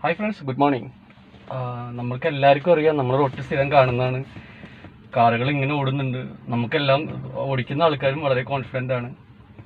hi friends good morning നമ്മൾക്ക് എല്ലാവർക്കും അറിയാം നമ്മൾ റോട്ടിൽ സ്ഥിരം കാണുന്നതാണ് കാറുകൾ ഇങ്ങനെ ഓടുന്നുണ്ട് നമുക്കെല്ലാം ഓടിക്കുന്ന ആൾക്കാരും വളരെ കോൺഫിഡൻ്റ് ആണ്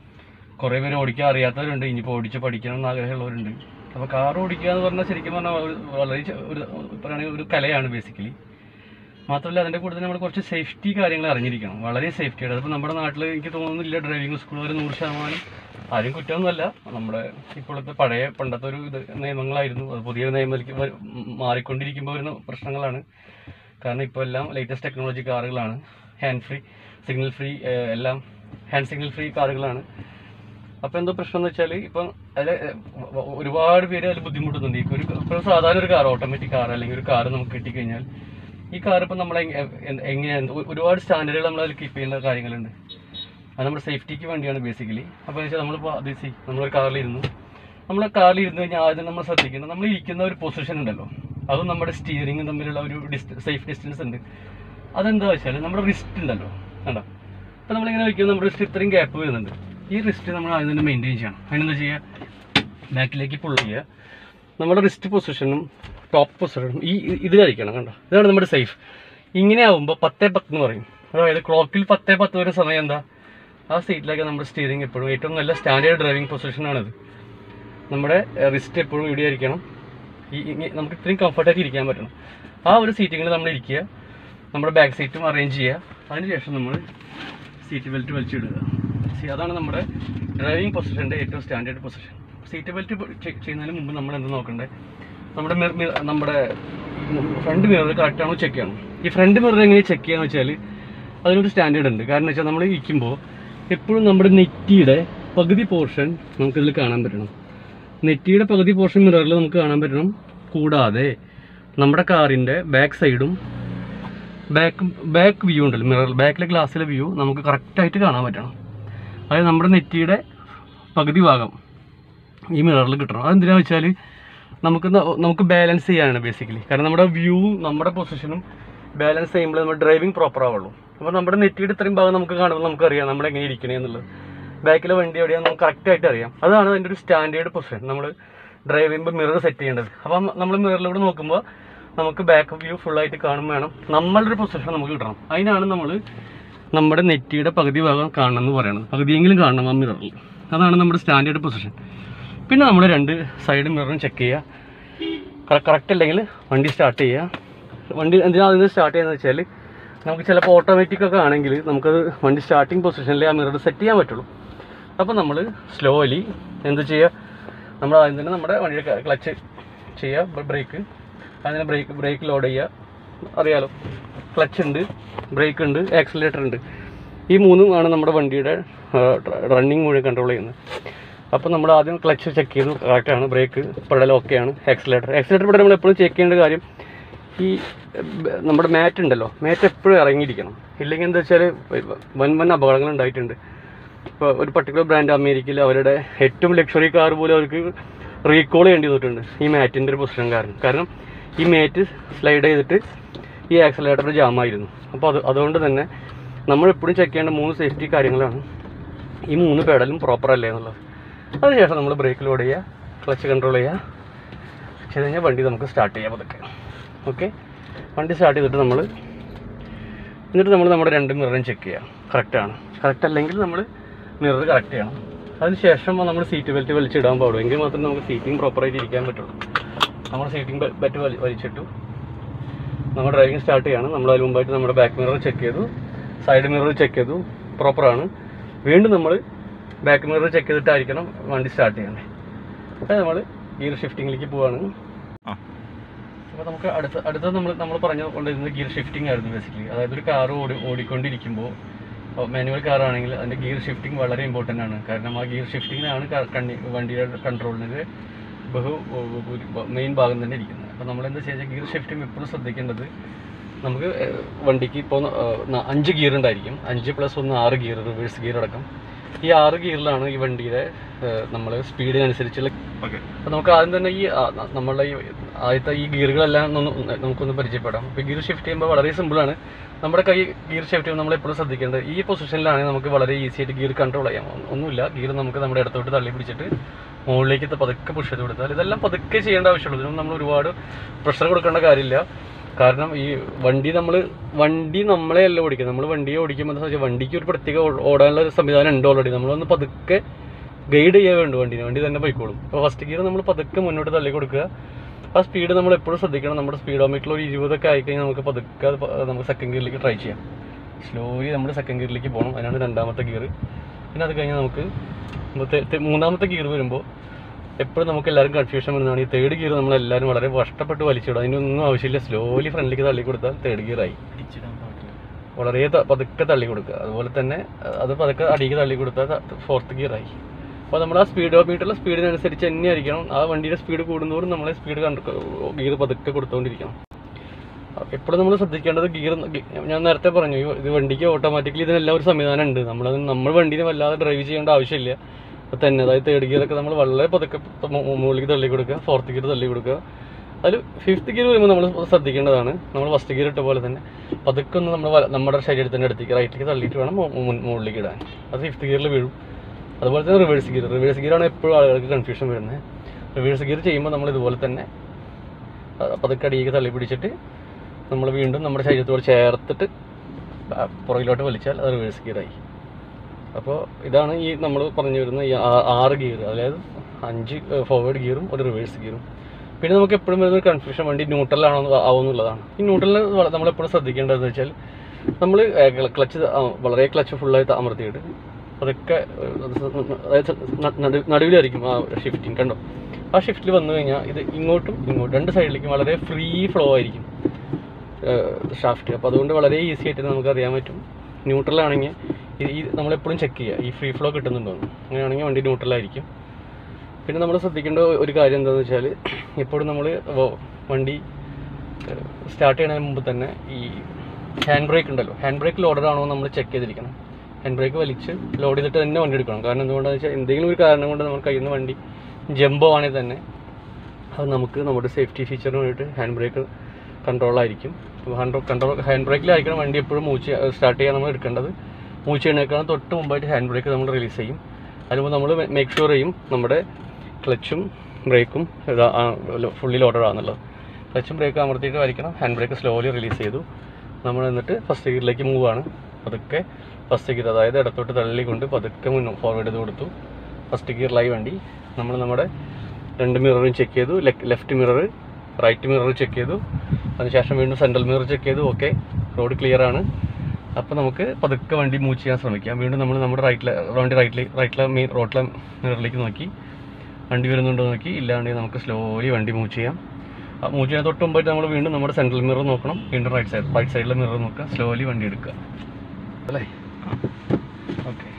കുറേ പേര് ഓടിക്കാൻ അറിയാത്തവരുണ്ട് ഇനിയിപ്പോൾ ഓടിച്ച് പഠിക്കണം എന്ന് ആഗ്രഹമുള്ളവരുണ്ട് അപ്പോൾ കാർ ഓടിക്കുക എന്ന് പറഞ്ഞാൽ ശരിക്കും പറഞ്ഞാൽ ഒരു- വളരെ ചെ- ഒരു പറയുകയാണെങ്കിൽ ഒരു കലയാണ് ബേസിക്കലി മാത്രമല്ല അതിൻ്റെ കൂടുതൽ നമ്മൾ കുറച്ച് സേഫ്റ്റി കാര്യങ്ങൾ അറിഞ്ഞിരിക്കണം വളരെ സേഫ്റ്റിയാണ് അതിപ്പോൾ നമ്മുടെ നാട്ടിൽ എനിക്ക് തോന്നുന്നില്ല ഡ്രൈവിംഗ് സ്കൂൾ ഒരു നൂറ് ശതമാനം ആരും കുറ്റമൊന്നുമല്ല നമ്മുടെ ഇപ്പോഴത്തെ പഴയ പണ്ടത്തെ ഒരു ഇത് നിയമങ്ങളായിരുന്നു അത് പുതിയ നിയമത്തിലേക്ക് വ- മാറിക്കൊണ്ടിരിക്കുമ്പോൾ വരുന്ന പ്രശ്നങ്ങളാണ് കാരണം ഇപ്പോൾ എല്ലാം ലേറ്റസ്റ്റ് ടെക്നോളജി കാറുകളാണ് ഹാൻഡ് ഫ്രീ സിഗ്നൽ ഫ്രീ എല്ലാം ഹാൻഡ് സിഗ്നൽ ഫ്രീ കാറുകളാണ് അപ്പോൾ എന്തോ പ്രശ്നം എന്ന് വെച്ചാൽ ഇപ്പം അതിൽ ഒരുപാട് പേര് അതിൽ ബുദ്ധിമുട്ടുന്നുണ്ട് ഇപ്പോൾ ഒരു ഇപ്പോൾ സാധാരണ ഒരു കാർ ഓട്ടോമാറ്റിക് കാർ അല്ലെങ്കിൽ ഒരു കാർ നമുക്ക് കിട്ടിക്കഴിഞ്ഞാൽ ഈ കാർ ഇപ്പം നമ്മൾ എങ്ങനെയാണ് ഒരുപാട് സ്റ്റാൻഡേർഡുകൾ നമ്മൾ അതിൽ കീപ്പ് ചെയ്യേണ്ട കാര്യങ്ങളുണ്ട് അത് നമ്മുടെ സേഫ്റ്റിക്ക് വേണ്ടിയാണ് ബേസിക്കലി അപ്പോൾ വെച്ചാൽ നമ്മളിപ്പോൾ അത് സി നമ്മളൊരു കാറിലിരുന്നു നമ്മൾ കാറിൽ ഇരുന്ന് കഴിഞ്ഞാൽ ആദ്യം നമ്മൾ ശ്രദ്ധിക്കേണ്ടത് നമ്മൾ ഇരിക്കുന്ന ഒരു പൊസിഷൻ ഉണ്ടല്ലോ അതും നമ്മുടെ സ്റ്റിയറിംഗും തമ്മിലുള്ള ഒരു ഡിസ്റ്റ സേഫ് ഡിസ്റ്റൻസ് ഉണ്ട് അതെന്താ വെച്ചാൽ നമ്മുടെ റിസ്റ്റ് ഉണ്ടല്ലോ കണ്ടോ അപ്പോൾ നമ്മളിങ്ങനെ വയ്ക്കുമ്പോൾ നമ്മുടെ റിസ്റ്റ് ഇത്രയും ഗ്യാപ്പ് വരുന്നുണ്ട് ഈ റിസ്റ്റ് നമ്മൾ ആദ്യം തന്നെ മെയിൻറ്റെയിൻ ചെയ്യണം അതിനെന്താ ചെയ്യുക ബാക്കിലേക്ക് പുൾ ചെയ്യുക നമ്മുടെ റിസ്റ്റ് പൊസിഷനും ടോപ്പ് പൊസിഷനും ഈ ഈ- ഇത് കഴിക്കണം കണ്ടോ ഇതാണ് നമ്മുടെ സേഫ് ഇങ്ങനെ ആവുമ്പോൾ പത്തേ പത്ത് എന്ന് പറയും അതായത് ക്ലോക്കിൽ പത്തേ പത്ത് വരെ സമയം എന്താ ആ സീറ്റിലേക്ക് നമ്മുടെ സ്റ്റിയറിംഗ് എപ്പോഴും ഏറ്റവും നല്ല സ്റ്റാൻഡേർഡ് ഡ്രൈവിംഗ് പൊസിഷനാണിത് നമ്മുടെ റിസ്റ്റ് എപ്പോഴും ഇവിടെ ആയിരിക്കണം ഈ ഇങ്ങ- നമുക്ക് ഇത്രയും കംഫർട്ടായിട്ട് ഇരിക്കാൻ പറ്റണം ആ ഒരു സീറ്റിങ്ങിൽ നമ്മൾ ഇരിക്കുക നമ്മുടെ ബാക്ക് സീറ്റും അറേഞ്ച് ചെയ്യുക അതിനുശേഷം നമ്മൾ സീറ്റ് ബെൽറ്റ് വലിച്ചിടുക See, അതാണ് നമ്മുടെ ഡ്രൈവിംഗ് പൊസിഷൻ്റെ ഏറ്റവും സ്റ്റാൻഡേർഡ് പൊസിഷൻ സീറ്റ് ബെൽറ്റ് ചെയ്യുന്നതിന് മുമ്പ് നമ്മൾ എന്ത് നോക്കണ്ടേ നമ്മുടെ മിറ- മിറ- നമ്മുടെ ഫ്രണ്ട് മിറർ കറക്റ്റ് ആണോ ചെക്ക് ചെയ്യണം ഈ ഫ്രണ്ട് മിറർ എങ്ങനെ ചെക്ക് ചെയ്യാന്ന് വെച്ചാൽ അതിനൊരു സ്റ്റാൻഡേർഡ് ഉണ്ട് കാരണം വെച്ചാൽ നമ്മൾ ഇരിക്കുമ്പോൾ എപ്പോഴും നമ്മുടെ നെറ്റിയുടെ പകുതി പോർഷൻ നമുക്കിതിൽ കാണാൻ പറ്റണം നെറ്റിയുടെ പകുതി പോർഷൻ മിററിൽ നമുക്ക് കാണാൻ പറ്റണം കൂടാതെ നമ്മുടെ കാറിൻ്റെ ബാക്ക് സൈഡും ബാക്ക് ബാക്ക് വ്യൂ ഉണ്ടല്ലോ മിറർ ബാക്കിലെ ഗ്ലാസ്സിലെ വ്യൂ നമുക്ക് കറക്റ്റായിട്ട് കാണാൻ പറ്റണം അതായത് നമ്മുടെ നെറ്റിയുടെ പകുതി ഭാഗം ഈ മിററിൽ കിട്ടണം അതെന്തിനാന്ന് വെച്ചാൽ നമുക്ക് ന- നമുക്ക് ബാലൻസ് ചെയ്യാനാണ് ബേസിക്കലി കാരണം നമ്മുടെ വ്യൂ നമ്മുടെ പൊസിഷനും ബാലൻസ് ചെയ്യുമ്പോൾ നമ്മുടെ ഡ്രൈവിംഗ് പ്രോപ്പർ ആവുള്ളൂ അപ്പോൾ നമ്മുടെ നെറ്റിയുടെ ഇത്രയും ഭാഗം നമുക്ക് കാണുമ്പോൾ നമുക്കറിയാം നമ്മൾ എങ്ങനെ ഇരിക്കണേ എന്നുള്ളത് ബാക്കിലെ വണ്ടി എവിടെയാണെന്ന് നമുക്ക് കറക്റ്റായിട്ട് അറിയാം അതാണ് അതിൻ്റെ ഒരു സ്റ്റാൻഡേർഡ് പൊസിഷൻ നമ്മൾ ഡ്രൈവ് ചെയ്യുമ്പോൾ മിറർ സെറ്റ് ചെയ്യേണ്ടത് അപ്പം നമ്മൾ മിററിലൂടെ നോക്കുമ്പോൾ നമുക്ക് ബാക്ക് വ്യൂ ഫുള്ളായിട്ട് കാണും വേണം നമ്മളുടെ ഒരു പൊസിഷൻ നമുക്ക് കിട്ടണം അതിനാണ് നമ്മൾ നമ്മുടെ നെറ്റിയുടെ പകുതി ഭാഗം കാണണം എന്ന് പറയുന്നത് പകുതിയെങ്കിലും കാണണം ആ മിററിൽ അതാണ് നമ്മുടെ സ്റ്റാൻഡേർഡ് പൊസിഷൻ പിന്നെ നമ്മൾ രണ്ട് സൈഡ് മിററും ചെക്ക് ചെയ്യുക കറക്റ്റ് അല്ലെങ്കിൽ വണ്ടി സ്റ്റാർട്ട് ചെയ്യുക വണ്ടി എന്തിനാണ് അതിന് സ്റ്റാർട്ട് ചെയ്യുന്നത് വെച്ചാൽ നമുക്ക് ചിലപ്പോൾ ഓട്ടോമാറ്റിക് ഒക്കെ ആണെങ്കിൽ നമുക്കത് വണ്ടി സ്റ്റാർട്ടിങ് പൊസിഷനിൽ ആ മിറർ സെറ്റ് ചെയ്യാൻ പറ്റുള്ളൂ അപ്പോൾ നമ്മൾ സ്ലോലി എന്ത് ചെയ്യുക നമ്മൾ ആദ്യം തന്നെ നമ്മുടെ വണ്ടിയുടെ ക്ലച്ച് ചെയ്യുക ബ്രേക്ക് അതിന് ബ്രേക്ക് ബ്രേക്ക് ലോഡ് ചെയ്യുക അറിയാലോ ക്ലച്ച് ഉണ്ട് ബ്രേക്ക് ഉണ്ട് ആക്സിലേറ്റർ ഉണ്ട് ഈ മൂന്നും ആണ് നമ്മുടെ വണ്ടിയുടെ റണ്ണിങ് മുഴുവൻ കൺട്രോൾ ചെയ്യുന്നത് അപ്പോൾ നമ്മൾ ആദ്യം ക്ലച്ച് ചെക്ക് ചെയ്തു കറക്റ്റാണ് ബ്രേക്ക് പെടൽ ഓക്കെയാണ് ആക്സിലേറ്റർ ആക്സിലേറ്റർ പെടൽ നമ്മൾ എപ്പോഴും ചെക്ക് ചെയ്യേണ്ട കാര്യം ഈ ബ- നമ്മുടെ മാറ്റ് ഉണ്ടല്ലോ മാറ്റ് എപ്പോഴും ഇറങ്ങിയിരിക്കണം ഇല്ലെങ്കിൽ എന്താ വെച്ചാൽ വൻ വൻ അപകടങ്ങൾ ഉണ്ടായിട്ടുണ്ട് ഇപ്പോൾ ഒരു പർട്ടിക്കുലർ ബ്രാൻഡ് അമേരിക്കയിൽ അവരുടെ ഏറ്റവും ലക്ഷറി കാർ പോലും അവർക്ക് റീകോൾ ചെയ്യേണ്ടി വന്നിട്ടുണ്ട് ഈ മാറ്റിൻ്റെ ഒരു പൊസിഷൻ കാരണം കാരണം ഈ മാറ്റ് സ്ലൈഡ് ചെയ്തിട്ട് ഈ ആക്സലേറ്റർ ജാമായിരുന്നു അപ്പോൾ അത് അതുകൊണ്ട് തന്നെ നമ്മൾ എപ്പോഴും ചെക്ക് ചെയ്യേണ്ട മൂന്ന് സേഫ്റ്റി കാര്യങ്ങളാണ് ഈ മൂന്ന് പെഡലും പ്രോപ്പർ അല്ലേ എന്നുള്ളത് അതിനുശേഷം നമ്മൾ ബ്രേക്ക് ലോഡ് ചെയ്യുക ക്ലച്ച് കൺട്രോൾ ചെയ്യുക ചെയ്ത് കഴിഞ്ഞാൽ വണ്ടി നമുക്ക് സ്റ്റാർട്ട് ചെയ്യാം അതൊക്കെ ഓക്കെ വണ്ടി സ്റ്റാർട്ട് ചെയ്തിട്ട് നമ്മൾ എന്നിട്ട് നമ്മൾ നമ്മുടെ രണ്ട് മിററും ചെക്ക് ചെയ്യുക കറക്റ്റാണ് കറക്റ്റ് അല്ലെങ്കിൽ നമ്മൾ മിറർ കറക്റ്റ് ചെയ്യണം അതിനുശേഷം നമ്മൾ സീറ്റ് ബെൽറ്റ് വലിച്ചിടാൻ പാടും എങ്കിൽ മാത്രമേ നമുക്ക് സീറ്റിംഗ് പ്രോപ്പറായിട്ട് ഇരിക്കാൻ പറ്റുള്ളൂ നമ്മൾ സീറ്റിംഗ് ബെൽറ്റ് വലി വലിച്ചിട്ടു നമ്മൾ ഡ്രൈവിംഗ് സ്റ്റാർട്ട് ചെയ്യണം നമ്മൾ അതിന് മുമ്പായിട്ട് നമ്മുടെ ബാക്ക് മിറർ ചെക്ക് ചെയ്തു സൈഡ് മിറർ ചെക്ക് ചെയ്തു പ്രോപ്പറാണ് വീണ്ടും നമ്മൾ ബാക്ക് മിറർ ചെക്ക് ചെയ്തിട്ടായിരിക്കണം വണ്ടി സ്റ്റാർട്ട് ചെയ്യണേ അപ്പോൾ നമ്മൾ ഗിയർ ഷിഫ്റ്റിങ്ങിലേക്ക് പോവാണ് അപ്പോൾ നമുക്ക് അടുത്ത അടുത്തത് നമ്മൾ നമ്മൾ പറഞ്ഞുകൊണ്ടിരുന്നത് ഗിയർ ഷിഫ്റ്റിംഗ് ആയിരുന്നു ബേസിക്കലി അതായത് ഒരു കാർ ഓടി ഓടിക്കൊണ്ടിരിക്കുമ്പോൾ മാനുവൽ കാർ ആണെങ്കിൽ അതിൻ്റെ ഗിയർ ഷിഫ്റ്റിംഗ് വളരെ ഇമ്പോർട്ടൻ്റ് ആണ് കാരണം ആ ഗിയർ ഷിഫ്റ്റിങ്ങിനാണ് വണ്ടിയുടെ കൺട്രോളിൻ്റെ ബഹു മെയിൻ ഭാഗം തന്നെ ഇരിക്കുന്നത് അപ്പോൾ നമ്മൾ എന്താ ചെയ്യുക ഗിയർ ഷിഫ്റ്റിംഗ് എപ്പോഴും ശ്രദ്ധിക്കേണ്ടത് നമുക്ക് ഏഹ്, വണ്ടിക്ക് ഇപ്പോൾ അഞ്ച് ഗിയർ ഉണ്ടായിരിക്കും അഞ്ച് പ്ലസ് ഒന്ന് ആറ് ഗിയർ റിവേഴ്സ് ഗിയർ അടക്കം ഈ ആറ് ഗിയറിലാണ് ഈ വണ്ടിയുടെ നമ്മൾ സ്പീഡിനനുസരിച്ചുള്ള ഓക്കെ അപ്പോൾ നമുക്ക് ആദ്യം തന്നെ ഈ ആ, ന- നമ്മളുടെ ഈ ആദ്യത്തെ ഈ ഗിയറുകളെല്ലാം ഒന്ന് ഒന്ന് നമുക്കൊന്ന് പരിചയപ്പെടാം അപ്പോൾ ഗിയർ ഷിഫ്റ്റ് ചെയ്യുമ്പോൾ വളരെ സിമ്പിളാണ് നമ്മുടെ കൈ ഗിയർ ഷിഫ്റ്റ് ചെയ്യുമ്പോൾ നമ്മൾ എപ്പോഴും ശ്രദ്ധിക്കേണ്ടത് ഈ പൊസിഷനിലാണെങ്കിൽ നമുക്ക് വളരെ ഈസി ആയിട്ട് ഗിയർ കൺട്രോൾ ചെയ്യാം ഒ- ഒന്നുമില്ല ഗിയർ നമുക്ക് നമ്മുടെ ഇടത്തോട്ട് തള്ളി പിടിച്ചിട്ട് മുകളിലേക്ക് ഇത് പതുക്കെ പുഷ് ചെയ്ത് കൊടുത്താൽ ഇതെല്ലാം പതുക്കെ ചെയ്യേണ്ട ആവശ്യമുള്ളൂ ഇതിനും നമ്മൾ ഒരുപാട് പ്രഷർ കൊടുക്കേണ്ട കാര്യമില്ല കാരണം ഈ വണ്ടി നമ്മൾ വണ്ടി നമ്മളെ അല്ല ഓടിക്കുക നമ്മൾ വണ്ടിയെ ഓടിക്കുമ്പോൾ എന്താ വെച്ചാൽ വണ്ടിക്ക് ഒരു പ്രത്യേക ഓ- ഓടാനുള്ള ഒരു സംവിധാനം ഉണ്ട് ഓൾറെഡി നമ്മളൊന്ന് പതുക്കെ ഗൈഡ് ചെയ്യാൻ വേണ്ട വണ്ടിനെ വണ്ടി തന്നെ പോയിക്കോളും അപ്പോൾ ഫസ്റ്റ് ഗിയർ നമ്മൾ പതുക്കെ മുന്നോട്ട് തള്ളി കൊടുക്കുക ആ സ്പീഡ് നമ്മൾ എപ്പോഴും ശ്രദ്ധിക്കണം നമ്മുടെ സ്പീഡോമീറ്ററിൽ ഒരു ഇരുപതൊക്കെ ആയിക്കഴിഞ്ഞാൽ നമുക്ക് പതുക്കെ അത് പ- നമുക്ക് സെക്കൻഡ് ഗിയറിലേക്ക് ട്രൈ ചെയ്യാം സ്ലോലി നമ്മൾ സെക്കൻഡ് ഗിയറിലേക്ക് പോകണം അതിനാണ് രണ്ടാമത്തെ ഗിയർ പിന്നെ അത് കഴിഞ്ഞാൽ നമുക്ക് മറ്റേ- തെ- മൂന്നാമത്തെ ഗിയർ വരുമ്പോൾ എപ്പോഴും നമുക്ക് എല്ലാവരും കൺഫ്യൂഷൻ വരുന്നതാണ് ഈ തേർഡ് ഗിയർ നമ്മൾ എല്ലാവരും വളരെ കഷ്ടപ്പെട്ട് വലിച്ചിടും അതിനൊന്നും ആവശ്യമില്ല സ്ലോലി ഫ്രണ്ടിലേക്ക് തള്ളി കൊടുത്താൽ തേർഡ് ഗിയർ ആയി പിടിച്ചിടാൻ പാടില്ല വളരെ ത- പതുക്കെ തള്ളി കൊടുക്കുക അതുപോലെ തന്നെ അഹ് അത് പതുക്കെ അടിക്ക് തള്ളി കൊടുത്താൽ ഫോർത്ത് ഗിയർ ആയി അപ്പോൾ നമ്മൾ ആ സ്പീഡ് മീറ്ററിലെ സ്പീഡിനനുസരിച്ച് തന്നെ ആയിരിക്കണം ആ വണ്ടിയുടെ സ്പീഡ് കൂടുന്നതോറും നമ്മളെ സ്പീഡ് കണ്ട് ഗിയർ പതുക്കെ കൊടുത്തുകൊണ്ടിരിക്കണം എപ്പോഴും നമ്മൾ ശ്രദ്ധിക്കേണ്ടത് ഗിയർ ഞാൻ നേരത്തെ പറഞ്ഞു ഈ ഇത് വണ്ടിക്ക് ഓട്ടോമാറ്റിക്കലി ഇതിനെല്ലാം ഒരു സംവിധാനം ഉണ്ട് നമ്മളത് നമ്മൾ വണ്ടീനെ വല്ലാതെ ഡ്രൈവ് ചെയ്യേണ്ട ആവശ്യമില്ല അപ്പോൾ തന്നെ അതായത് തേർഡ് ഗിയറൊക്കെ നമ്മൾ വളരെ പതുക്കെ മു- മു- മുകളിലേക്ക് തള്ളി കൊടുക്കുക ഫോർത്ത് ഗിയർ തള്ളി കൊടുക്കുക അതിൽ ഫിഫ്ത്ത് ഗിയർ വരുമ്പോൾ നമ്മൾ ശ്രദ്ധിക്കേണ്ടതാണ് നമ്മൾ ഫസ്റ്റ് ഗിയർ ഇട്ട പോലെ തന്നെ പതുക്കെ ഒന്ന് നമ്മൾ നമ്മുടെ ശരീരത്തിൻ്റെ അടുത്തേക്ക് റൈറ്റിലേക്ക് തള്ളിയിട്ട് വേണം മു- മു- മുകളിലേക്ക് ഇടാൻ അത് ഫിഫ്ത്ത് ഗിയറിൽ വീഴും അതുപോലെ തന്നെ റിവേഴ്സ് ഗിയർ റിവേഴ്സ് ഗിയറാണ് എപ്പോഴും ആളുകൾക്ക് കൺഫ്യൂഷൻ വരുന്നത് റിവേഴ്സ് ഗിയർ ചെയ്യുമ്പോൾ നമ്മൾ ഇതുപോലെ തന്നെ ആ, പതുക്കെ അടിയേക്ക് തള്ളി പിടിച്ചിട്ട് നമ്മൾ വീണ്ടും നമ്മുടെ ശരീരത്തോട് ചേർത്തിട്ട് ബാ- പുറകിലോട്ട് വലിച്ചാൽ അത് റിവേഴ്സ് ഗിയറായി അപ്പോൾ ഇതാണ് ഈ നമ്മൾ പറഞ്ഞു വരുന്ന ഈ ആ- ആറ് ഗിയർ അതായത് അഞ്ച് ഫോർവേഡ് ഗിയറും ഒരു റിവേഴ്സ് ഗിയറും പിന്നെ നമുക്ക് എപ്പോഴും വരുന്ന ഒരു കൺഫ്യൂഷൻ വണ്ടി ന്യൂട്രലാണോ ആവുന്നുള്ളതാണ് ഈ ന്യൂട്രലിന് നമ്മളെപ്പോഴും ശ്രദ്ധിക്കേണ്ടതെന്ന് വെച്ചാൽ നമ്മൾ ക്ലച്ച് വളരെ ക്ലച്ച് ഫുള്ളായി അമർത്തിയിട്ട് അതൊക്കെ അതായത് ന- നടു- നടുവിലായിരിക്കും ആ ഷിഫ്റ്റിംഗ് കണ്ടോ ആ ഷിഫ്റ്റിൽ വന്നു കഴിഞ്ഞാൽ ഇത് ഇങ്ങോട്ടും ഇങ്ങോട്ടും രണ്ട് സൈഡിലേക്കും വളരെ ഫ്രീ ഫ്ലോ ആയിരിക്കും ഷാഫ്റ്റ് അപ്പോൾ അതുകൊണ്ട് വളരെ ഈസി ആയിട്ട് നമുക്ക് അറിയാൻ പറ്റും ന്യൂട്രലാണെങ്കിൽ ഈ നമ്മളെപ്പോഴും ചെക്ക് ചെയ്യുക ഈ ഫ്രീ ഫ്ലോ കിട്ടുന്നുണ്ടോ എന്ന് അങ്ങനെയാണെങ്കിൽ വണ്ടി ന്യൂട്രലായിരിക്കും പിന്നെ നമ്മൾ ശ്രദ്ധിക്കേണ്ട ഒരു കാര്യം എന്താണെന്ന് വെച്ചാൽ എപ്പോഴും നമ്മൾ വണ്ടി സ്റ്റാർട്ട് ചെയ്യുന്നതിന് മുമ്പ് തന്നെ ഈ ഹാൻഡ് ബ്രേക്ക് ഉണ്ടല്ലോ ഹാൻഡ് ബ്രേക്ക് ലോഡഡ് ആണോ നമ്മൾ ചെക്ക് ചെയ്തിരിക്കണം ഹാൻഡ് ബ്രേക്ക് വലിച്ച് ലോഡ് ചെയ്തിട്ട് തന്നെ വണ്ടി എടുക്കണം കാരണം എന്തുകൊണ്ടാണെന്ന് വെച്ചാൽ എന്തെങ്കിലും ഒരു കാരണം കൊണ്ട് നമ്മൾ കയ്യിൽ നിന്ന് വണ്ടി ജമ്പോ ആണെങ്കിൽ തന്നെ അത് നമുക്ക് നമ്മുടെ സേഫ്റ്റി ഫീച്ചറിന് വേണ്ടിയിട്ട് ഹാൻഡ് ബ്രേക്ക് കൺട്രോളായിരിക്കും ഹാൻഡ് കൺട്രോൾ ഹാൻഡ് ബ്രേക്കിലായിരിക്കണം വണ്ടി എപ്പോഴും മൂച്ച് സ്റ്റാർട്ട് ചെയ്യാൻ നമ്മൾ എടുക്കേണ്ടത് മൂച്ച് ചെയ്യണേക്കാളും തൊട്ട് മുമ്പായിട്ട് ഹാൻഡ് ബ്രേക്ക് നമ്മൾ റിലീസ് ചെയ്യും അതിനുമ്പോൾ നമ്മൾ മേക്ക് ഷുവർ ചെയ്യും നമ്മുടെ ക്ലച്ചും ബ്രേക്കും ഇതാ ഫുള്ളി ലോഡഡ് ആണെന്നുള്ളത് ക്ലച്ചും ബ്രേക്കും അമർത്തിയിട്ട് വലിക്കണം ഹാൻഡ് ബ്രേക്ക് സ്ലോലി റിലീസ് ചെയ്തു നമ്മൾ എന്നിട്ട് ഫസ്റ്റ് ഗിയറിലേക്ക് മൂവ് ആണ് പതുക്കെ ഫസ്റ്റ് ഗിയർ അതായത് ഇടത്തോട്ട് തള്ളിക്കൊണ്ട് പതുക്കെ മുന്നോ ഫോർവേഡ് ചെയ്ത് കൊടുത്തു ഫസ്റ്റ് ഗിയറിലായി വണ്ടി നമ്മൾ നമ്മുടെ രണ്ട് മിററും ചെക്ക് ചെയ്തു left mirror right mirror check ചെയ്തു അതിനുശേഷം വീണ്ടും സെൻട്രൽ മിറർ ചെക്ക് ചെയ്തു ഓക്കെ റോഡ് ക്ലിയർ ആണ് അപ്പോൾ നമുക്ക് പതുക്കെ വണ്ടി മൂവ് ചെയ്യാൻ ശ്രമിക്കാം വീണ്ടും നമ്മൾ നമ്മുടെ റൈറ്റിലെ വണ്ടി റൈറ്റിലെ റൈറ്റിലെ മെയിൻ റോട്ടിലെ മിററിലേക്ക് നോക്കി വണ്ടി വരുന്നുണ്ടോ എന്ന് നോക്കി ഇല്ലാണ്ടെങ്കിൽ നമുക്ക് സ്ലോലി വണ്ടി മൂവ് ചെയ്യാം ആ മൂവ് ചെയ്യാൻ തൊട്ട് മുമ്പായിട്ട് നമ്മൾ വീണ്ടും നമ്മുടെ സെൻട്രൽ മിറർ നോക്കണം വീണ്ടും റൈറ്റ് സൈഡ് റൈറ്റ് സൈഡിലെ മിറർ നോക്കുക സ്ലോലി വണ്ടി എടുക്കുക അല്ലേ ഓക്കെ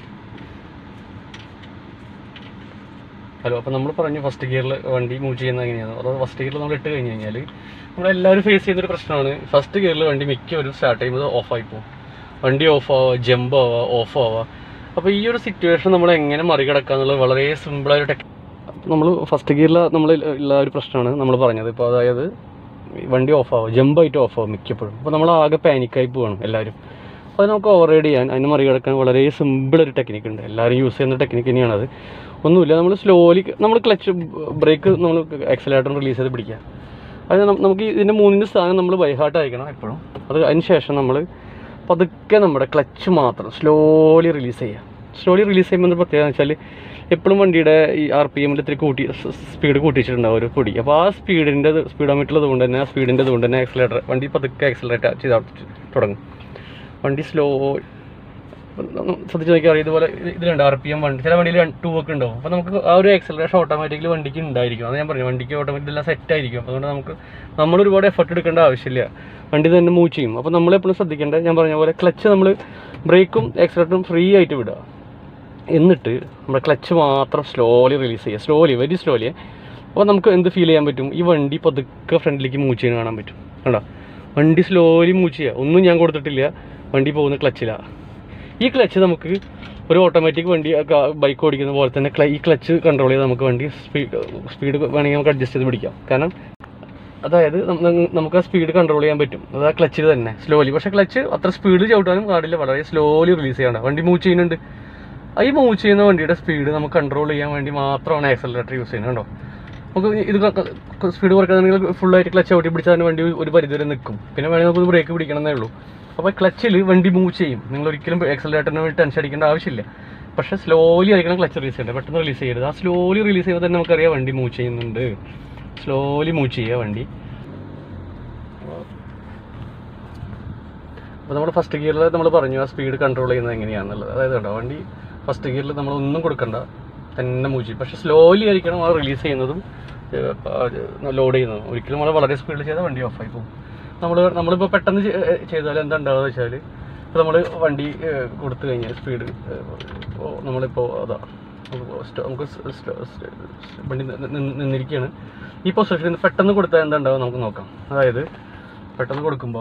ഹലോ അപ്പോൾ നമ്മൾ പറഞ്ഞു ഫസ്റ്റ് ഗിയറിൽ വണ്ടി മൂവ് ചെയ്യുന്നത് എങ്ങനെയാണ് അതായത് ഫസ്റ്റ് ഗിയറിൽ നമ്മൾ ഇട്ട് കഴിഞ്ഞ് കഴിഞ്ഞാൽ നമ്മളെല്ലാവരും ഫേസ് ചെയ്യുന്നൊരു പ്രശ്നമാണ് ഫസ്റ്റ് ഗിയറിൽ വണ്ടി മിക്കവരും സ്റ്റാർട്ട് ചെയ്യുമ്പോൾ ഓഫായി പോകും വണ്ടി ഓഫ് ആവുക ജമ്പ് ആവുക ഓഫ് ആവുക അപ്പോൾ ഈ ഒരു സിറ്റുവേഷൻ നമ്മൾ എങ്ങനെ മറികടക്കുക എന്നുള്ളത് വളരെ സിമ്പിളായ ടെക് നമ്മൾ ഫസ്റ്റ് ഗിയറിൽ നമ്മൾ ഉള്ള ഒരു പ്രശ്നമാണ് നമ്മൾ പറഞ്ഞത് ഇപ്പോൾ അതായത് ഈ വണ്ടി ഓഫ് ആവുക ജമ്പായിട്ട് ഓഫ് ആവും മിക്കപ്പോഴും അപ്പോൾ നമ്മൾ ആകെ പാനിക്കായി പോവാണ് എല്ലാവരും അപ്പോൾ അത് നമുക്ക് ഓവർ റൈഡ് ചെയ്യാൻ അതിന് മറികടക്കാൻ വളരെ സിമ്പിൾ ഒരു ടെക്നിക്ക് ഉണ്ട് എല്ലാവരും യൂസ് ചെയ്യുന്ന ടെക്നിക്ക് തന്നെയാണത് ഒന്നുമില്ല നമ്മൾ സ്ലോലി നമ്മൾ ക്ലച്ച് ബ്രേക്ക് നമ്മൾ ആക്സലേറ്റർ റിലീസ് ചെയ്ത് പിടിക്കുക അത് നം- നമുക്ക് ഇതിൻ്റെ മൂന്നിൻ്റെ സ്ഥാനം നമ്മൾ ബൈഹാർട്ട് അയക്കണം എപ്പോഴും അത് അതിന് ശേഷം നമ്മൾ പതുക്കെ നമ്മുടെ ക്ലച്ച് മാത്രം സ്ലോലി റിലീസ് ചെയ്യുക സ്ലോലി റിലീസ് ചെയ്യുമ്പോൾ എന്താ പ്രത്യേകത വെച്ചാൽ എപ്പോഴും വണ്ടിയുടെ ഈ ആർ പി എമ്മിൽ ഇത്തിരി കൂട്ടി സ്പീഡ് കൂട്ടിച്ചിട്ടുണ്ടാവും ഒരു പൊടി അപ്പോൾ ആ സ്പീഡിൻ്റെ സ്പീഡോമീറ്റർ അതുകൊണ്ട് തന്നെ ആ സ്പീഡിൻ്റെ അതുകൊണ്ട് തന്നെ ആക്സലേറ്റർ വണ്ടി പതുക്കെ ആക്സലേറ്റ് ചെയ്ത് തുടങ്ങും വണ്ടി സ്ലോ ശ്രദ്ധിച്ച് നോക്കിയാൽ അറിയാം ഇതുപോലെ ഇത് ഇതിലുണ്ട് ആർ പി എം വണ്ടി ചില വണ്ടിയിൽ ടൂ ഒക്കെ ഉണ്ടാവും അപ്പോൾ നമുക്ക് ആ ഒരു ആക്സലറേഷൻ ഓട്ടോമാറ്റിക്കലി വണ്ടിക്ക് ഉണ്ടായിരിക്കും അത് ഞാൻ പറഞ്ഞു വണ്ടിക്ക് ഓട്ടോമാറ്റിക് എല്ലാം സെറ്റ് ആയിരിക്കും അപ്പോൾ അതുകൊണ്ട് നമുക്ക് നമ്മൾ ഒരുപാട് എഫർട്ട് എടുക്കേണ്ട ആവശ്യമില്ല വണ്ടി തന്നെ മൂവ് ചെയ്യും അപ്പോൾ നമ്മൾ എപ്പോഴും ശ്രദ്ധിക്കേണ്ടത് ഞാൻ പറഞ്ഞ പോലെ ക്ലച്ച് നമ്മൾ ബ്രേക്കും ആക്സലേറ്ററും ഫ്രീ ആയിട്ട് വിടുക എന്നിട്ട് നമ്മുടെ ക്ലച്ച് മാത്രം സ്ലോലി റിലീസ് ചെയ്യുക സ്ലോലി വെരി സ്ലോലി അപ്പോൾ നമുക്ക് എന്ത് ഫീൽ ചെയ്യാൻ പറ്റും ഈ വണ്ടി പതുക്കെ ഫ്രണ്ടിലേക്ക് മൂവ് ചെയ്യുന്ന കാണാൻ പറ്റും കണ്ടോ വണ്ടി സ്ലോലി മൂവ് ചെയ്യുക ഒന്നും ഞാൻ കൊടുത്തിട്ടില്ല വണ്ടി പോകുന്ന ക്ലച്ചിലാണ് ഈ ക്ലച്ച് നമുക്ക് ഒരു ഓട്ടോമാറ്റിക് വണ്ടി ബൈക്ക് ഓടിക്കുന്ന പോലെ തന്നെ ക്ല- ഈ ക്ലച്ച് കൺട്രോൾ ചെയ്ത് നമുക്ക് വണ്ടി സ്പീഡ് സ്പീഡ് വേണമെങ്കിൽ നമുക്ക് അഡ്ജസ്റ്റ് ചെയ്ത് പിടിക്കാം കാരണം അതായത് നം- നം- നമുക്ക് ആ സ്പീഡ് കൺട്രോൾ ചെയ്യാൻ പറ്റും അത് ആ ക്ലച്ചിൽ തന്നെ സ്ലോലി പക്ഷേ ക്ലച്ച് അത്ര സ്പീഡ് ചവിട്ടാനും പാടില്ല വളരെ സ്ലോലി റിലീസ് ചെയ്യണം വണ്ടി മൂവ് ചെയ്യുന്നുണ്ട് ഈ മൂവ് ചെയ്യുന്ന വണ്ടിയുടെ സ്പീഡ് നമുക്ക് കൺട്രോൾ ചെയ്യാൻ വേണ്ടി മാത്രമാണ് ആക്സലറേറ്റർ യൂസ് ചെയ്യുന്നത് കണ്ടോ നമുക്ക് ഇത് സ്പീഡ് കുറയ്ക്കണമെങ്കിൽ ഫുള്ളായിട്ട് ക്ലച്ച് ഔട്ടി പിടിച്ചാൽ തന്നെ വണ്ടി ഒരു പരിധി വരെ നിൽക്കും പിന്നെ വേണമെങ്കിൽ നമുക്ക് ബ്രേക്ക് പിടിക്കണമെന്നേ ഉള്ളൂ അപ്പോൾ ക്ലച്ചിൽ വണ്ടി മൂവ് ചെയ്യും നിങ്ങൾ ഒരിക്കലും ആക്സലറേറ്ററിന് വേണ്ടി ടെൻഷൻ അടിക്കേണ്ട ആവശ്യമില്ല പക്ഷേ സ്ലോലി ആയിരിക്കണം ക്ലച്ച് റിലീസ് ചെയ്യേണ്ടത് പെട്ടെന്ന് റിലീസ് ചെയ്യരുത് ആ സ്ലോലി റിലീസ് ചെയ്യുമ്പോൾ തന്നെ നമുക്കറിയാം വണ്ടി മൂവ് ചെയ്യുന്നുണ്ട് സ്ലോലി മൂവ് ചെയ്യുക വണ്ടി അപ്പോൾ നമ്മൾ ഫസ്റ്റ് ഗിയറിൽ നമ്മൾ പറഞ്ഞു ആ സ്പീഡ് കൺട്രോൾ ചെയ്യുന്നത് എങ്ങനെയാണെന്നുള്ളത് അതായത് കണ്ടോ വണ്ടി ഫസ്റ്റ് ഗിയറിൽ നമ്മൾ ഒന്നും കൊടുക്കണ്ട തന്നെ മൂവ് ചെയ്യും പക്ഷേ സ്ലോലി ആയിരിക്കണം ആ റിലീസ് ചെയ്യുന്നതും ലോഡ് ചെയ്യുന്നതും ഒരിക്കലും നമ്മൾ വളരെ സ്പീഡിൽ ചെയ്താൽ വണ്ടി ഓഫായി പോകും നമ്മൾ നമ്മളിപ്പോൾ പെട്ടെന്ന് ചെ- ഏ, ചെയ്താൽ എന്താ ഉണ്ടാവുക വെച്ചാൽ ഇപ്പോൾ നമ്മൾ വണ്ടി ഏ, കൊടുത്തു കഴിഞ്ഞാൽ സ്പീഡ് നമ്മളിപ്പോൾ അതാ നമുക്ക് സ്റ്റോ- നമുക്ക് സ് സ്റ്റോ- സ്റ്റ് വണ്ടി നി- നി- നിന്നിരിക്കുകയാണ് ഈ പൊസിഷനിൽ പെട്ടെന്ന് കൊടുത്താൽ എന്താ ഉണ്ടാവുക നമുക്ക് നോക്കാം അതായത് പെട്ടെന്ന് കൊടുക്കുമ്പോൾ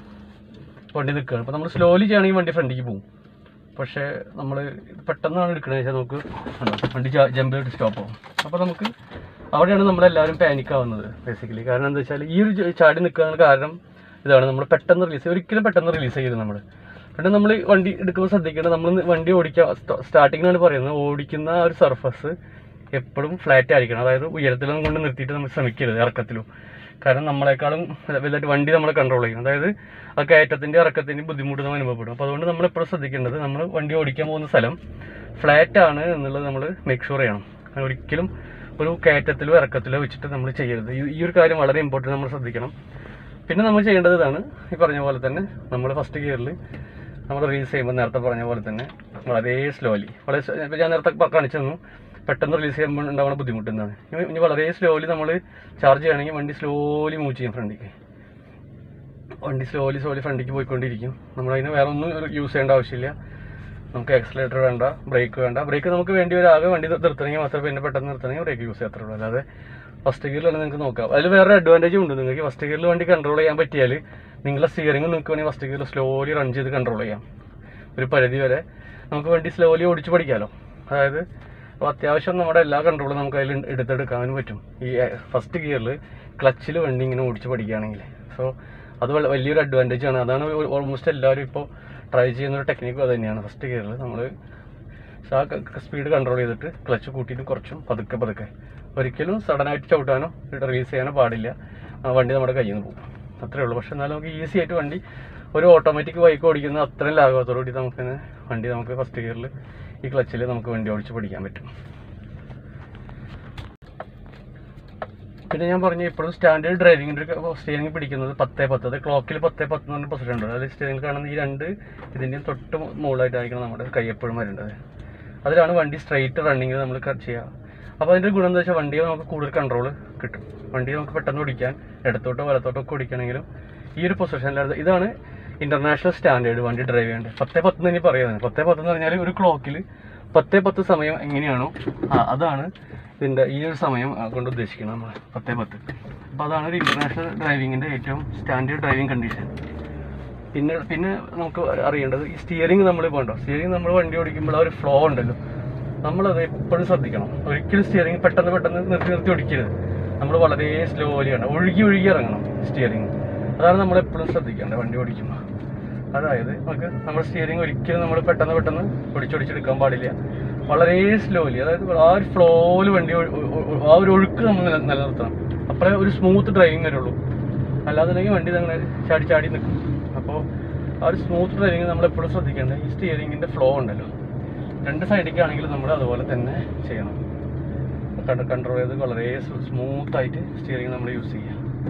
വണ്ടി നിൽക്കുകയാണ് അപ്പോൾ നമ്മൾ സ്ലോലി ചെയ്യുകയാണെങ്കിൽ വണ്ടി ഫ്രണ്ടിലേക്ക് പോകും പക്ഷേ നമ്മൾ പെട്ടെന്നാണ് എടുക്കണത് വെച്ചാൽ നമുക്ക് കണ്ടോ, വണ്ടി ജമ്പ് ചെയ്തിട്ട് സ്റ്റോപ്പ് ആവും അപ്പോൾ നമുക്ക് അവിടെയാണ് നമ്മളെല്ലാവരും പാനിക് ആവുന്നത് ബേസിക്കലി കാരണം എന്താ വെച്ചാൽ ഈ ഒരു ച- ചാടി നിൽക്കുന്ന കാരണം ഇതാണ് നമ്മൾ പെട്ടെന്ന് റിലീസ് ഒരിക്കലും പെട്ടെന്ന് റിലീസ് ചെയ്യരുത് നമ്മൾ പിന്നെ നമ്മൾ വണ്ടി എടുക്കുമ്പോൾ ശ്രദ്ധിക്കേണ്ടത് നമ്മൾ വണ്ടി ഓടിക്കുക സ്റ്റാർട്ടിങ്ങിലാണ് പറയുന്നത് ഓടിക്കുന്ന ആ ഒരു സർഫസ് എപ്പോഴും ഫ്ലാറ്റ് ആയിരിക്കണം അതായത് ഉയരത്തിലും കൊണ്ട് നിർത്തിയിട്ട് നമ്മൾ ശ്രമിക്കരുത് ഇറക്കത്തിലും കാരണം നമ്മളെക്കാളും വലുതായിട്ട് വണ്ടി നമ്മളെ കൺട്രോൾ ചെയ്യും അതായത് ആ കയറ്റത്തിൻ്റെ ഇറക്കത്തിൻ്റെയും ബുദ്ധിമുട്ട് നമ്മൾ അനുഭവപ്പെടും അപ്പോൾ അതുകൊണ്ട് നമ്മൾ എപ്പോഴും ശ്രദ്ധിക്കേണ്ടത് നമ്മൾ വണ്ടി ഓടിക്കാൻ പോകുന്ന സ്ഥലം ഫ്ലാറ്റ് ആണ് എന്നുള്ളത് നമ്മൾ മേക്ക് ഷുവർ ചെയ്യണം അത് ഒരിക്കലും ഒരു കയറ്റത്തിലോ ഇറക്കത്തിലോ വെച്ചിട്ട് നമ്മൾ ചെയ്യരുത് ഈ- ഈ ഒരു കാര്യം വളരെ ഇമ്പോർട്ടൻറ്റ് നമ്മൾ ശ്രദ്ധിക്കണം പിന്നെ നമ്മൾ ചെയ്യേണ്ടത് ഇതാണ് ഈ പറഞ്ഞ പോലെ തന്നെ നമ്മൾ ഫസ്റ്റ് ഗിയറിൽ നമ്മൾ റിലീസ് ചെയ്യുമ്പോൾ നേരത്തെ പറഞ്ഞ പോലെ തന്നെ വളരെ സ്ലോലി വളരെ സ്ലോ- ഇപ്പൊ ഞാൻ നേരത്തെ പ- കാണിച്ചു തന്നു പെട്ടെന്ന് റിലീസ് ചെയ്യുമ്പോൾ ഉണ്ടാവുന്ന ബുദ്ധിമുട്ട് എന്താണ് ഇനി ഇനി വളരെ സ്ലോലി നമ്മൾ ചാർജ് ചെയ്യുകയാണെങ്കിൽ വണ്ടി സ്ലോലി മൂവ് ചെയ്യും ഫ്രണ്ടിക്ക് വണ്ടി സ്ലോലി സ്ലോലി ഫ്രണ്ടിക്ക് പോയിക്കൊണ്ടിരിക്കും നമ്മളതിന് വേറെ ഒന്നും യൂസ് ചെയ്യേണ്ട ആവശ്യമില്ല നമുക്ക് ആക്സിലേറ്റർ വേണ്ട ബ്രേക്ക് വേണ്ട ബ്രേക്ക് നമുക്ക് വേണ്ടി വരും ആകെ വണ്ടി നിർത്തണമെങ്കിൽ മാത്രമേ പിന്നെ പെട്ടെന്ന് നിർത്തണമെങ്കിൽ ബ്രേക്ക് യൂസ് ചെയ്യത്തുള്ളൂ അല്ലാതെ ഫസ്റ്റ് ഗിയറിലാണ് നിങ്ങൾക്ക് നോക്കാം അതിൽ വേറെ അഡ്വാൻറ്റേജ് ഉണ്ട് നിങ്ങൾക്ക് ഫസ്റ്റ് ഗിയറിൽ വണ്ടി കൺട്രോൾ ചെയ്യാൻ പറ്റിയാൽ നിങ്ങളുടെ സ്റ്റിയറിംഗ് നിങ്ങൾക്ക് വേണമെങ്കിൽ ഫസ്റ്റ് ഗിയറിൽ സ്ലോലി റൺ ചെയ്ത് കൺട്രോൾ ചെയ്യാം ഒരു പരിധി വരെ നമുക്ക് വണ്ടി സ്ലോലി ഓടിച്ച് പഠിക്കാമല്ലോ അതായത് അപ്പോൾ അത്യാവശ്യം നമ്മുടെ എല്ലാ കൺട്രോളും നമുക്ക് അതിൽ എടുത്തെടുക്കാൻ പറ്റും ഈ ഫസ്റ്റ് ഗിയറിൽ ക്ലച്ചിൽ വണ്ടി ഇങ്ങനെ ഓടിച്ച് പഠിക്കുകയാണെങ്കിൽ സോ അത് വള- വലിയൊരു അഡ്വാൻറ്റേജ് ആണ് അതാണ് ഓൾമോസ്റ്റ് എല്ലാവരും ഇപ്പോൾ ട്രൈ ചെയ്യുന്ന ഒരു ടെക്നിക്ക് അത് തന്നെയാണ് ഫസ്റ്റ് ഗിയറിൽ നമ്മൾ ആ സ്പീഡ് കൺട്രോൾ ചെയ്തിട്ട് ക്ലച്ച് കൂട്ടിയിട്ട് കുറച്ചും പതുക്കെ പതുക്കെ ഒരിക്കലും സഡനായിട്ട് ചവിട്ടാനോ റിലീസ് ചെയ്യാനോ പാടില്ല ആ വണ്ടി നമ്മുടെ കയ്യിൽ നിന്ന് പോകും അത്രേ ഉള്ളൂ പക്ഷെ എന്നാലും നമുക്ക് ഈസി ആയിട്ട് വണ്ടി ഒരു ഓട്ടോമാറ്റിക് ബൈക്ക് ഓടിക്കുന്ന അത്രയും ലാഘവത്തോടുകൂടി നമുക്ക് വണ്ടി നമുക്ക് ഫസ്റ്റ് ഗിയറിൽ ഈ ക്ലച്ചിൽ നമുക്ക് വണ്ടി ഓടിച്ച് പഠിക്കാൻ പറ്റും പിന്നെ ഞാൻ പറഞ്ഞു ഇപ്പോഴും സ്റ്റാൻഡേർഡ് ഡ്രൈവിംഗിൻ്റെ സ്റ്റിയറിംഗ് പിടിക്കുന്നത് പത്തേ പത്ത് അത് ക്ലോക്കിൽ പത്തേ പത്ത് എന്ന് പറഞ്ഞ പൊസിഷൻ ഉണ്ട് അതിൽ സ്റ്റിയറിംഗ് കാണുന്ന ഈ രണ്ട് ഇതിൻ്റെയും തൊട്ട് മുകളിലായിട്ടായിരിക്കണം നമ്മുടെ കൈ എപ്പോഴും വരേണ്ടത് അതിലാണ് വണ്ടി സ്ട്രെയിറ്റ് റണ്ണിങ്ങിൽ നമ്മൾ ചെയ്യുക അപ്പോൾ അതിൻ്റെ ഗുണം എന്താ വെച്ചാൽ വണ്ടിയെ നമുക്ക് കൂടുതൽ കൺട്രോൾ കിട്ടും വണ്ടി നമുക്ക് പെട്ടെന്ന് ഓടിക്കാൻ ഇടത്തോട്ടോ വലത്തോട്ടോ ഒക്കെ ഓടിക്കണമെങ്കിലും ഈ ഒരു പൊസിഷനിലാണ് ഇതാണ് ഇന്റർനാഷണൽ സ്റ്റാൻഡേർഡ് വണ്ടി ഡ്രൈവ് ചെയ്യേണ്ടത് പത്തേ പത്ത് എന്ന് ഇനി പറയുന്നത് പത്തേ പത്ത് എന്ന് പറഞ്ഞാൽ ഒരു ക്ലോക്കിൽ പത്തേ പത്ത് സമയം എങ്ങനെയാണോ ആ അതാണ് ഇതിൻ്റെ ഈ ഒരു സമയം ആ, കൊണ്ട് ഉദ്ദേശിക്കുന്നത് നമ്മൾ പത്തേ പത്ത് അപ്പോൾ അതാണ് ഒരു ഇന്റർനാഷണൽ ഡ്രൈവിങ്ങിൻ്റെ ഏറ്റവും സ്റ്റാൻഡേർഡ് ഡ്രൈവിംഗ് കണ്ടീഷൻ പിന്നെ പിന്നെ നമുക്ക് അറിയേണ്ടത് ഈ സ്റ്റിയറിംഗ് നമ്മൾ പോകണ്ടോ സ്റ്റിയറിംഗ് നമ്മൾ വണ്ടി ഓടിക്കുമ്പോൾ ആ ഒരു ഫ്ലോ ഉണ്ടല്ലോ നമ്മളത് എപ്പോഴും ശ്രദ്ധിക്കണം ഒരിക്കലും സ്റ്റിയറിംഗ് പെട്ടെന്ന് പെട്ടെന്ന് നിർത്തി നിർത്തി ഓടിക്കരുത് നമ്മൾ വളരെ സ്ലോലിയാണ് ഒഴുകി ഒഴുകി ഇറങ്ങണം സ്റ്റിയറിംഗ് അതാണ് നമ്മൾ എപ്പോഴും ശ്രദ്ധിക്കേണ്ടത് വണ്ടി ഓടിക്കുമ്പോൾ അതായത് നമുക്ക് നമ്മുടെ സ്റ്റിയറിംഗ് ഒരിക്കലും നമ്മൾ പെട്ടെന്ന് പെട്ടെന്ന് ഒടിച്ചൊടിച്ചെടുക്കാൻ പാടില്ല വളരെ സ്ലോലി അതായത് ആ ഒരു ഫ്ലോയിൽ വണ്ടി ഒ- ഒ- ഒ- ആ ഒരു ഒഴുക്ക് നമ്മൾ നില- നിലനിർത്തണം അപ്പോഴേ ഒരു സ്മൂത്ത് ഡ്രൈവിംഗ് വരുള്ളൂ അല്ലാന്നുണ്ടെങ്കിൽ വണ്ടി അങ്ങനെ ചാടി ചാടി നിൽക്കും അപ്പോൾ ആ ഒരു സ്മൂത്ത് ഡ്രൈവിംഗ് നമ്മൾ എപ്പോഴും ശ്രദ്ധിക്കേണ്ടത് ഈ സ്റ്റിയറിംഗിൻ്റെ ഫ്ലോ ഉണ്ടല്ലോ രണ്ട് സൈഡിലേക്കാണെങ്കിലും നമ്മൾ അതുപോലെ തന്നെ ചെയ്യണം കൺട്രോൾ ചെയ്ത് വളരെ സ്മൂത്ത് ആയിട്ട് സ്റ്റിയറിംഗ് നമ്മൾ യൂസ് ചെയ്യുക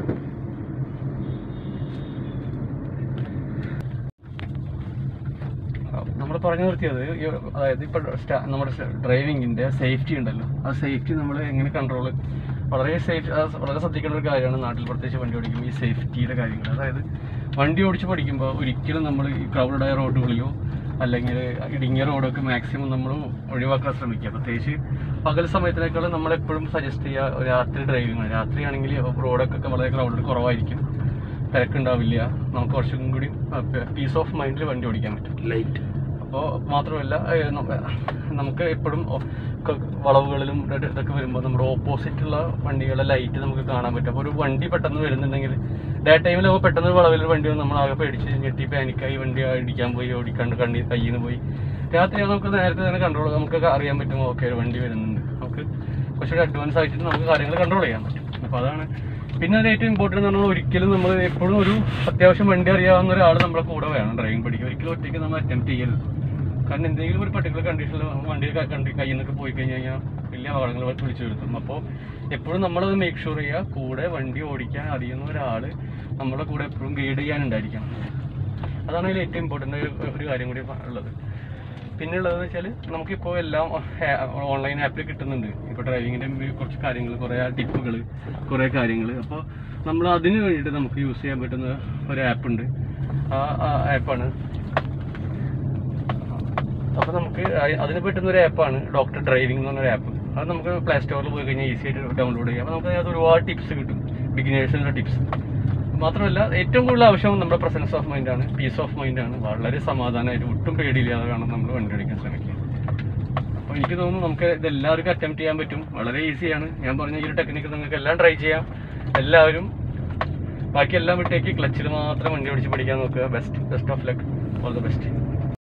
നമ്മൾ പറഞ്ഞു നിർത്തിയത് ഈ അതായത് ഇപ്പോൾ നമ്മുടെ ഡ്രൈവിങ്ങിൻ്റെ സേഫ്റ്റി ഉണ്ടല്ലോ ആ സേഫ്റ്റി നമ്മൾ എങ്ങനെ കൺട്രോൾ വളരെ സേഫ് വളരെ ശ്രദ്ധിക്കേണ്ട ഒരു കാര്യമാണ് നാട്ടിൽ പ്രത്യേകിച്ച് വണ്ടി ഓടിക്കുമ്പോൾ ഈ സേഫ്റ്റിയുടെ കാര്യങ്ങൾ അതായത് വണ്ടി ഓടിച്ച് പഠിക്കുമ്പോൾ ഒരിക്കലും നമ്മൾ ഈ ക്രൗഡായ റോഡുകളിലോ അല്ലെങ്കിൽ ഇടുങ്ങിയ റോഡൊക്കെ മാക്സിമം നമ്മൾ ഒഴിവാക്കാൻ ശ്രമിക്കുക പ്രത്യേകിച്ച് പകൽ സമയത്തിനേക്കാളും നമ്മൾ എപ്പോഴും സജസ്റ്റ് ചെയ്യുക രാത്രി ഡ്രൈവിംഗ് ആണ് രാത്രിയാണെങ്കിൽ റോഡൊക്കെ വളരെ ക്രൗഡഡ് കുറവായിരിക്കും തിരക്കുണ്ടാവില്ല നമുക്ക് കുറച്ചും കൂടി പീസ് ഓഫ് മൈൻഡിൽ വണ്ടി ഓടിക്കാൻ പറ്റും ലൈറ്റ് അപ്പോൾ മാത്രമല്ല ഏഹ് നമ്മ- നമുക്ക് എപ്പോഴും വളവുകളിലും ഇത് ഇതൊക്കെ വരുമ്പോൾ നമ്മുടെ ഓപ്പോസിറ്റുള്ള വണ്ടികളുടെ ലൈറ്റ് നമുക്ക് കാണാൻ പറ്റും അപ്പോൾ ഒരു വണ്ടി പെട്ടെന്ന് വരുന്നുണ്ടെങ്കിൽ ഡേ ടൈമിൽ പെട്ടെന്ന് ഒരു വളവിൽ ഒരു വണ്ടി വന്ന് നമ്മൾ ആകെ പേടിച്ച് ഞെട്ടി പാനിക്കായി വണ്ടി ഇടിക്കാൻ പോയി ഓടിക്കാണ്ട് കണ്ണി കയ്യിൽ നിന്ന് പോയി രാത്രി നമുക്ക് നേരത്തെ തന്നെ കൺട്രോൾ നമുക്ക് അറിയാൻ പറ്റും ഓക്കെ വണ്ടി വരുന്നുണ്ട് നമുക്ക് കുറച്ചുകൂടി അഡ്വാൻസ് ആയിട്ട് നമുക്ക് കാര്യങ്ങൾ കൺട്രോൾ ചെയ്യാൻ പറ്റും അപ്പോൾ അതാണ് പിന്നെ ഒരു ഏറ്റവും ഇമ്പോർട്ടൻ്റ് എന്ന് പറഞ്ഞാൽ ഒരിക്കലും നമ്മൾ എപ്പോഴും ഒരു അത്യാവശ്യം വണ്ടി അറിയാവുന്ന ഒരാൾ നമ്മുടെ കൂടെ വേണം ഡ്രൈവിംഗ് പഠിക്കുക ഒരിക്കലും ഒറ്റയ്ക്ക് നമ്മൾ അറ്റംപ്റ്റ് ചെയ്യരുത് കാരണം എന്തെങ്കിലും ഒരു പർട്ടിക്കുലർ കണ്ടീഷനിൽ വണ്ടി ക- കണ്ടി കയ്യിൽ നിന്നൊക്കെ പോയി കഴിഞ്ഞ് കഴിഞ്ഞാൽ വലിയ അപകടങ്ങൾ വിളിച്ചു വരുത്തും അപ്പോൾ എപ്പോഴും നമ്മളത് മേക്ക് ഷുവർ ചെയ്യുക കൂടെ വണ്ടി ഓടിക്കാൻ അറിയുന്ന ഒരാൾ നമ്മുടെ കൂടെ എപ്പോഴും ഗൈഡ് ചെയ്യാനുണ്ടായിരിക്കണം അതാണ് അതിൽ ഏറ്റവും ഇമ്പോർട്ടൻ്റ് ഒരു കാര്യം കൂടി ഉള്ളത് പിന്നെ ഉള്ളതെന്ന് വെച്ചാൽ നമുക്കിപ്പോൾ എല്ലാം ഓൺലൈൻ ആപ്പിൽ കിട്ടുന്നുണ്ട് ഇപ്പോൾ ഡ്രൈവിങ്ങിൻ്റെ കുറച്ച് കാര്യങ്ങൾ കുറേ ടിപ്പുകൾ കുറേ കാര്യങ്ങൾ അപ്പോൾ നമ്മൾ അതിന് വേണ്ടിയിട്ട് നമുക്ക് യൂസ് ചെയ്യാൻ പറ്റുന്ന ഒരു ആപ്പ് ഉണ്ട് ആ ആപ്പാണ് അപ്പോൾ നമുക്ക് അ- അതിന് പറ്റുന്ന ഒരു ആപ്പാണ് ഡോക്ടർ ഡ്രൈവിംഗ് എന്ന് പറഞ്ഞൊരു ആപ്പ് അത് നമുക്ക് പ്ലേ സ്റ്റോറിൽ പോയി കഴിഞ്ഞാൽ ഈസി ആയിട്ട് ഡൗൺലോഡ് ചെയ്യാം അപ്പോൾ നമുക്ക് അതിനകത്ത് ഒരുപാട് ടിപ്സ് കിട്ടും ബിഗിനേഴ്സിനുള്ള ടിപ്സ് മാത്രമല്ല ഏറ്റവും കൂടുതൽ ആവശ്യം നമ്മുടെ പ്രസൻസ് ഓഫ് മൈൻഡ് ആണ് പീസ് ഓഫ് മൈൻഡ് ആണ് വളരെ സമാധാനമായിട്ട് ഒട്ടും പേടിയില്ലാതെ വേണം നമ്മൾ വണ്ടി ഓടിക്കാൻ ശ്രമിക്കുക അപ്പോൾ എനിക്ക് തോന്നുന്നു നമുക്ക് ഇത് എല്ലാവർക്കും അറ്റംപ്റ്റ് ചെയ്യാൻ പറ്റും വളരെ ഈസിയാണ് ഞാൻ പറഞ്ഞ ഈ ഒരു ടെക്നിക്ക് നിങ്ങൾക്ക് എല്ലാം ട്രൈ ചെയ്യാം എല്ലാവരും ബാക്കി എല്ലാം വിട്ടേക്ക് ക്ലച്ചിൽ മാത്രം വണ്ടി ഓടിച്ച് പഠിക്കാൻ നോക്കുക best best of luck all the best